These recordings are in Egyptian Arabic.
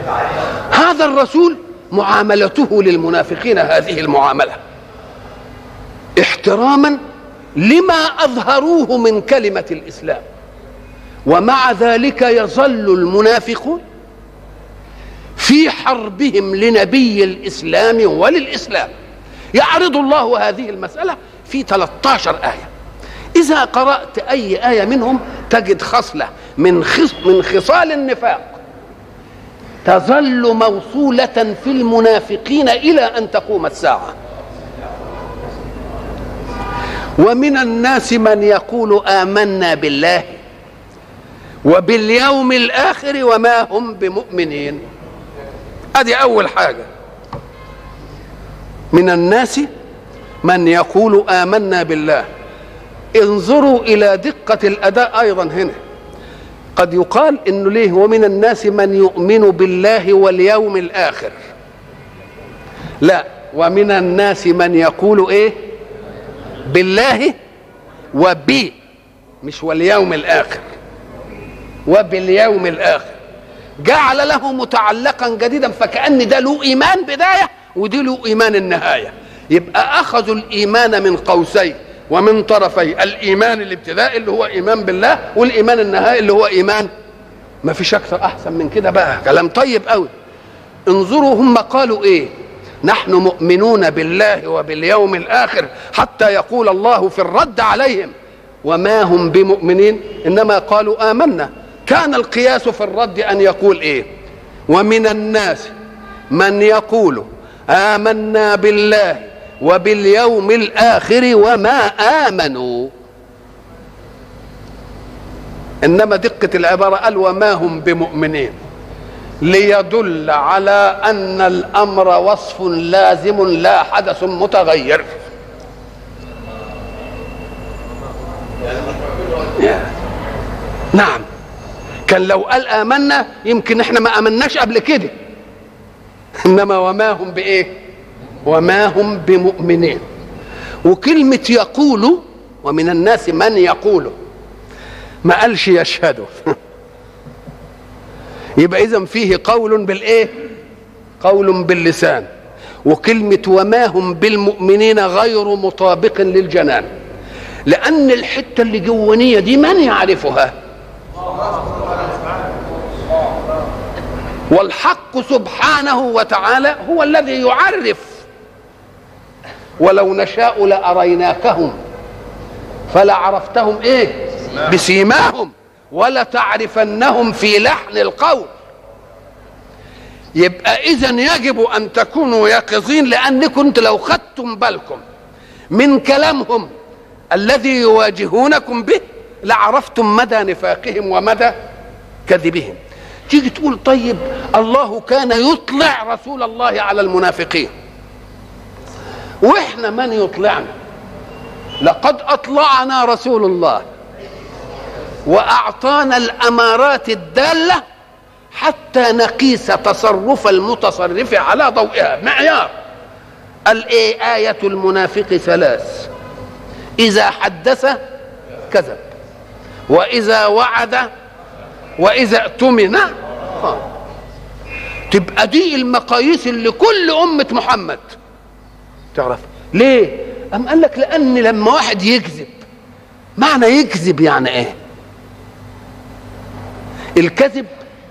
هذا الرسول معاملته للمنافقين هذه المعامله احتراما لما اظهروه من كلمه الاسلام ومع ذلك يظل المنافقون في حربهم لنبي الاسلام وللاسلام يعرض الله هذه المساله في 13 ايه اذا قرات اي ايه منهم تجد خصله من خص من خصال النفاق تظل موصوله في المنافقين الى ان تقوم الساعه ومن الناس من يقول امنا بالله وباليوم الاخر وما هم بمؤمنين ادي اول حاجه من الناس من يقول امنا بالله انظروا الى دقه الاداء ايضا هنا قد يقال انه ليه ومن الناس من يؤمن بالله واليوم الاخر لا ومن الناس من يقول ايه بالله وبي مش واليوم الاخر وباليوم الاخر جعل له متعلقا جديدا فكأن ده له ايمان بدايه ودي له ايمان النهايه يبقى اخذوا الايمان من قوسين ومن طرفي الايمان الابتدائي اللي هو ايمان بالله والايمان النهائي اللي هو ايمان ما فيش اكثر احسن من كده بقى كلام طيب قوي انظروا هم قالوا ايه نحن مؤمنون بالله وباليوم الاخر حتى يقول الله في الرد عليهم وما هم بمؤمنين انما قالوا امنا كان القياس في الرد ان يقول ايه ومن الناس من يقول امنا بالله وباليوم الاخر وما امنوا انما دقه العباره قال وما هم بمؤمنين ليدل على ان الامر وصف لازم لا حدث متغير نعم كان لو قال امنا يمكن احنا ما امناش قبل كده انما وما هم بايه وما هم بمؤمنين وكلمة يقول ومن الناس من يقول ما قالش يشهد يبقى إذا فيه قول بالإيه؟ قول باللسان وكلمة وما هم بالمؤمنين غير مطابق للجنان لأن الحتة اللي جوانية دي من يعرفها؟ والحق سبحانه وتعالى هو الذي يعرف ولو نشاء لأريناكهم فلعرفتهم ايه بسيماهم ولتعرفنهم في لحن القول يبقى اذا يجب ان تكونوا يقظين لانكم انت لو خدتم بالكم من كلامهم الذي يواجهونكم به لعرفتم مدى نفاقهم ومدى كذبهم تيجي تقول طيب الله كان يطلع رسول الله على المنافقين واحنا من يطلعنا لقد اطلعنا رسول الله واعطانا الامارات الداله حتى نقيس تصرف المتصرف على ضوئها معيار قال ايه آية المنافق ثلاث إذا حدث كذب وإذا وعد وإذا اؤتمن خان تبقى دي المقاييس اللي كل أمة محمد تعرف ليه أم قال لك لأن لما واحد يكذب معنى يكذب يعني ايه الكذب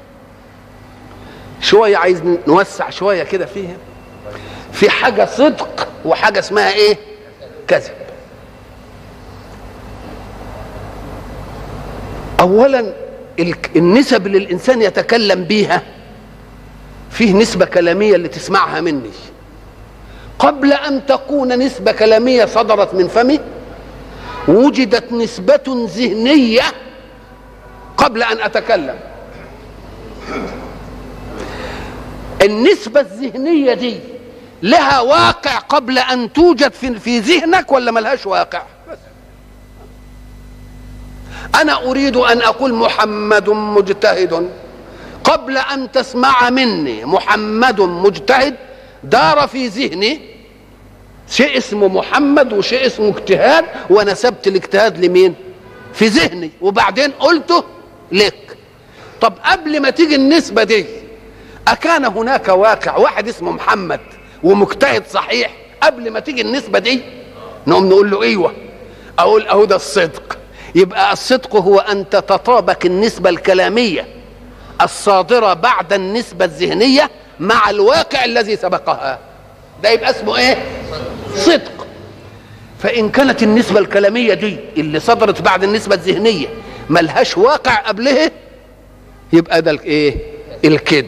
شوية عايز نوسع شوية كده فيها في حاجة صدق وحاجة اسمها ايه كذب اولا النسب اللي الانسان يتكلم بيها فيه نسبة كلامية اللي تسمعها مني قبل ان تكون نسبة كلامية صدرت من فمي وجدت نسبة ذهنية قبل ان اتكلم النسبة الذهنية دي لها واقع قبل ان توجد في, في ذهنك ولا ملهاش واقع بس. انا اريد ان اقول محمد مجتهد قبل ان تسمع مني محمد مجتهد دار في ذهني شيء اسمه محمد وشيء اسمه اجتهاد ونسبت الاجتهاد لمين في ذهني وبعدين قلته لك طب قبل ما تيجي النسبة دي أكان هناك واقع واحد اسمه محمد ومجتهد صحيح قبل ما تيجي النسبة دي نقوم نقول له ايوه اقول اهو ده الصدق يبقى الصدق هو ان تتطابق النسبة الكلامية الصادرة بعد النسبة الذهنية مع الواقع الذي سبقها ده يبقى اسمه ايه صدق فان كانت النسبة الكلامية دي اللي صدرت بعد النسبة الذهنية ملهاش واقع قبلها يبقى ده ايه الكذب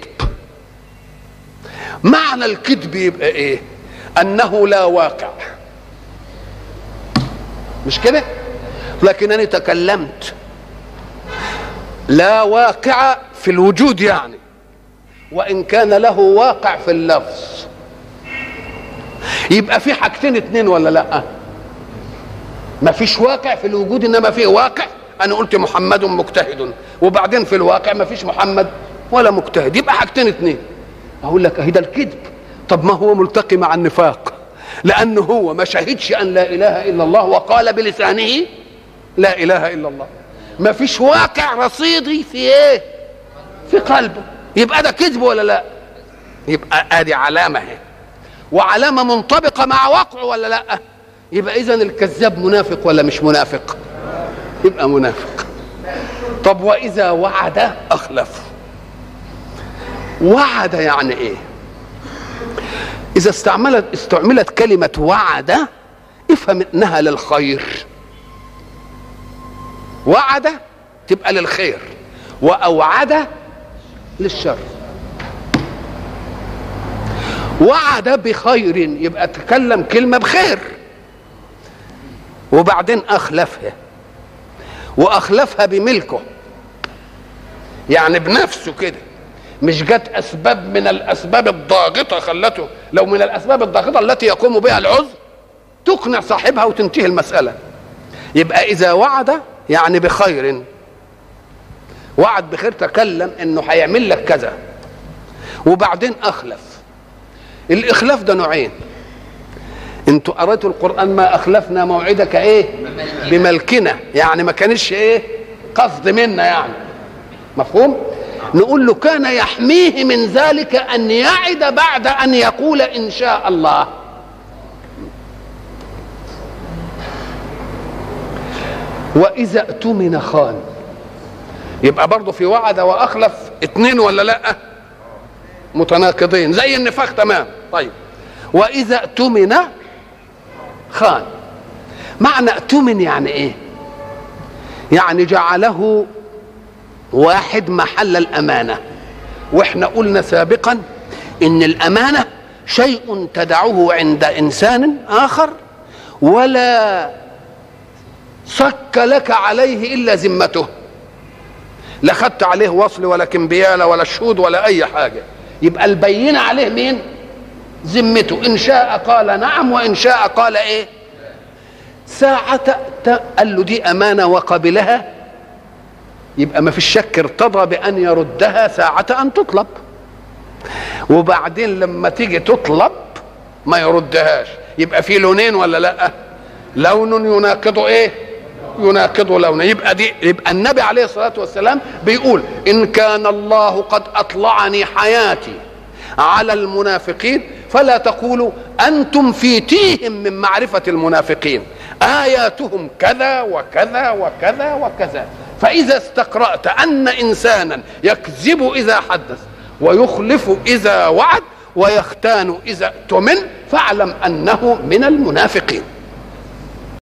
معنى الكذب يبقى ايه انه لا واقع مش كده لكنني تكلمت لا واقع في الوجود يعني وان كان له واقع في اللفظ يبقى في حاجتين اتنين ولا لا ما فيش واقع في الوجود انما في واقع انا قلت محمد مجتهد وبعدين في الواقع ما فيش محمد ولا مجتهد يبقى حاجتين اتنين اقول لك اهي ده الكذب طب ما هو ملتقي مع النفاق لانه هو ما شهدش ان لا اله الا الله وقال بلسانه لا اله الا الله ما فيش واقع رصيدي في ايه في قلبه يبقى ده كذب ولا لا يبقى ادي علامه اهي وعلامه منطبقه مع واقعه ولا لا يبقى اذا الكذاب منافق ولا مش منافق يبقى منافق طب واذا وعد اخلف وعد يعني ايه اذا استعملت استعملت كلمه وعد افهم انها للخير وعد تبقى للخير واوعد للشر وعد بخير يبقى تكلم كلمه بخير وبعدين اخلفها واخلفها بملكه يعني بنفسه كده مش جت اسباب من الاسباب الضاغطه خلته لو من الاسباب الضاغطه التي يقوم بها العذر تقنع صاحبها وتنتهي المساله يبقى اذا وعد يعني بخير وعد بخير تكلم انه هيعمل لك كذا وبعدين اخلف الاخلاف ده نوعين انتوا قريتوا القران ما اخلفنا موعدك ايه بملكنا يعني ما كانش ايه قصد منا يعني مفهوم نقول له كان يحميه من ذلك ان يعد بعد ان يقول ان شاء الله واذا اؤتمن خان يبقى برضه في وعد واخلف اتنين ولا لا متناقضين زي النفاق تمام طيب واذا اؤتمن خان معنى اؤتمن يعني ايه يعني جعله واحد محل الامانه واحنا قلنا سابقا ان الامانه شيء تدعه عند انسان اخر ولا صك لك عليه الا ذمته لا خدت عليه وصل ولا كمبياله ولا شهود ولا اي حاجه يبقى البينه عليه مين ذمته ان شاء قال نعم وان شاء قال ايه ساعة قال له دي أمانة وقبلها يبقى ما فيش شك ارتضى بأن يردها ساعة أن تطلب وبعدين لما تيجي تطلب ما يردهاش يبقى في لونين ولا لا لون يناقض ايه يناقض لونه يبقى دي يبقى النبي عليه الصلاه والسلام بيقول ان كان الله قد اطلعني حياتي على المنافقين فلا تقولوا انتم في تيهم من معرفه المنافقين اياتهم كذا وكذا وكذا وكذا فاذا استقرات ان انسانا يكذب اذا حدث ويخلف اذا وعد ويختان اذا اؤتمن فاعلم انه من المنافقين